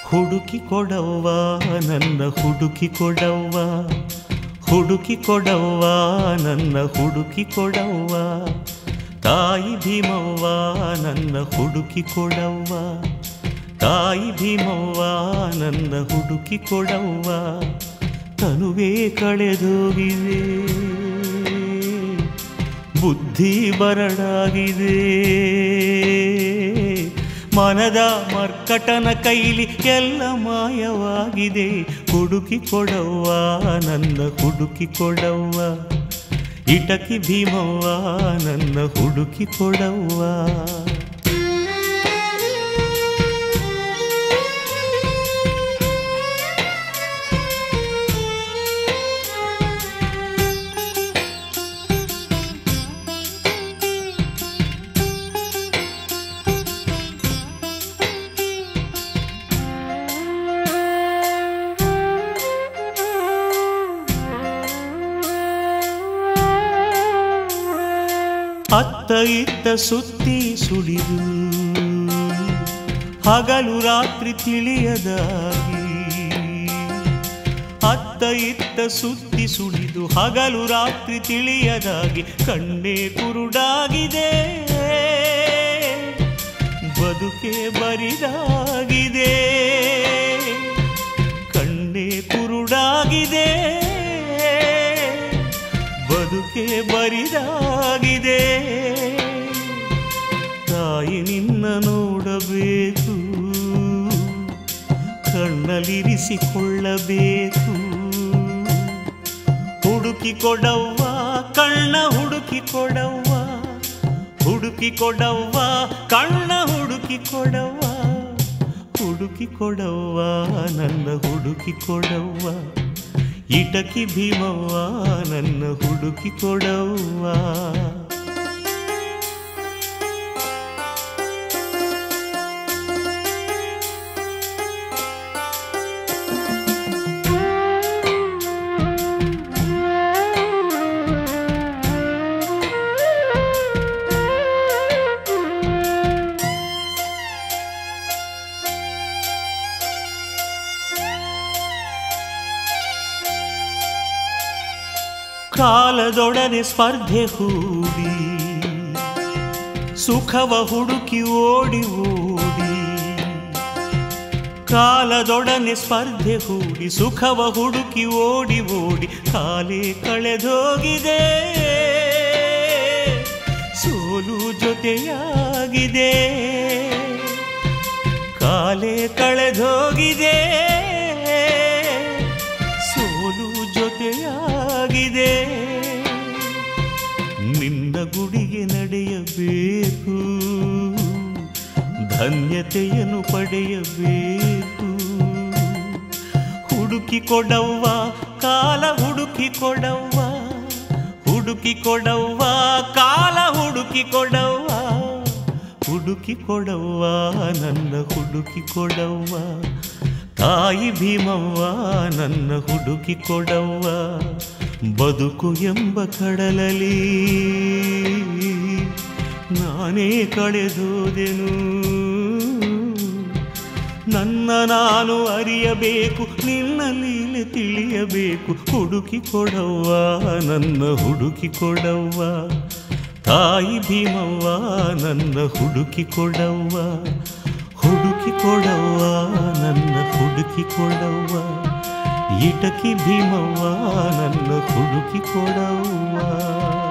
ಹುಡುಕಿ ಕೊಡವ್ವ ನನ್ನ ಹುಡುಕಿ ಕೊಡವ್ವ ಹುಡುಕಿ ಕೊಡವ್ವ ನನ್ನ ಹುಡುಕಿ ಕೊಡವ್ವ ತಾಯಿ ಭೀಮವ್ವ ನನ್ನ ಹುಡುಕಿ ಕೊಡವ್ವ ತಾಯಿ ಭೀಮವ್ವ ನನ್ನ ಹುಡುಕಿ ಕೊಡವ್ವ ತನುವೇ ಕಳೆದೋಗಿದೆ ಬುದ್ಧಿ ಬರಡಾಗಿದೆ ಮನದ ಮರ್ಕಟನ ಕೈಲಿ ಎಲ್ಲ ಮಾಯವಾಗಿದೆ ಹುಡುಕಿ ಕೊಡವ್ವ ನನ್ನ ಹುಡುಕಿ ಕೊಡವ್ವ ಇಟಕಿ ಭೀಮವ್ವ ನನ್ನ ಹುಡುಕಿ ಕೊಡವ್ವ ಅತ್ತ ಇತ್ತ ಸುತ್ತಿ ಸುಳಿದು ಹಗಲು ರಾತ್ರಿ ತಿಳಿಯದಾಗಿ ಅತ್ತ ಇತ್ತ ಸುತ್ತಿ ಸುಳಿದು ಹಗಲು ರಾತ್ರಿ ತಿಳಿಯದಾಗಿ ಕಣ್ಣೇ ಕುರುಡಾಗಿದೆ ಬದುಕೆ ಬರಿದಾಗಿದೆ ಕಣ್ಣೇ ಕುರುಡಾಗಿದೆ ಬದುಕೆ ಬರಿದಾಗಿದೆ ತಾಯಿ ನಿನ್ನ ನೋಡಬೇಕು ಕಣ್ಣಲ್ಲಿರಿಸಿಕೊಳ್ಳಬೇಕು ಹುಡುಕಿ ಕೊಡವ್ವ ಕಣ್ಣ ಹುಡುಕಿ ಕೊಡವ್ವ ಹುಡುಕಿ ಕೊಡವ್ವ ಕಣ್ಣ ಹುಡುಕಿ ಕೊಡವ್ವ ಹುಡುಕಿ ಕೊಡವ್ವ ನನ್ನ ಹುಡುಕಿ ಕೊಡವ್ವ ಇಟಕಿ ಭೀಮವ್ವ ನನ್ನ ಹುಡುಕಿ ಕೊಡವ್ವ ಕಾಲದೊಡನೆ ಸ್ಪರ್ಧೆ ಹೂಡಿ ಸುಖವ ಹುಡುಕಿ ಓಡಿ ಓಡಿ ಕಾಲದೊಡನೆ ಸ್ಪರ್ಧೆ ಹೂಡಿ ಸುಖವ ಹುಡುಕಿ ಓಡಿ ಓಡಿ ಕಾಲೇ ಕಳೆದೋಗಿದೆ ಸೋಲು ಜೊತೆಯಾಗಿದೆ ಕಾಲೇ ಕಳೆದೋಗಿದೆ ಸೋಲು ಜೊತೆಯಾಗಿದೆ ನಿನ್ನ ಗುಡಿಗೆ ನಡೆಯಬೇಕು ಧನ್ಯತೆಯನ್ನು ಪಡೆಯಬೇಕು ಹುಡುಕಿ ಕೊಡವ್ವ ಕಾಲ ಹುಡುಕಿ ಕೊಡವ್ವ ಹುಡುಕಿ ಕೊಡವ್ವ ಕಾಲ ಹುಡುಕಿ ಕೊಡವ್ವ ಹುಡುಕಿ ಕೊಡವ್ವ ನನ್ನ ಹುಡುಕಿ ಕೊಡವ್ವ ತಾಯಿ ಭೀಮವ್ವ ನನ್ನ ಹುಡುಕಿ ಕೊಡವ್ವ ಬದುಕು ಎಂಬ ಕಡಲಲಿ ನಾನೇ ಕಳೆದೋದೆನು ನನ್ನ ನಾನು ಅರಿಯಬೇಕು ನಿನ್ನ ಲೀಲೆ ತಿಳಿಯಬೇಕು ಹುಡುಕಿ ಕೊಡವ್ವ ನನ್ನ ಹುಡುಕಿ ಕೊಡವ್ವ ತಾಯಿ ಭೀಮವ್ವ ನನ್ನ ಹುಡುಕಿ ಕೊಡವ್ವ ಹುಡುಕಿ ಕೊಡವ್ವ ನನ್ನ ಹುಡುಕಿ ಕೊಡವ್ವ ಇಟಕಿ ಭೀಮವ್ವ ನನ್ನ ಹುಡುಕಿ ಕೊಡವ್ವ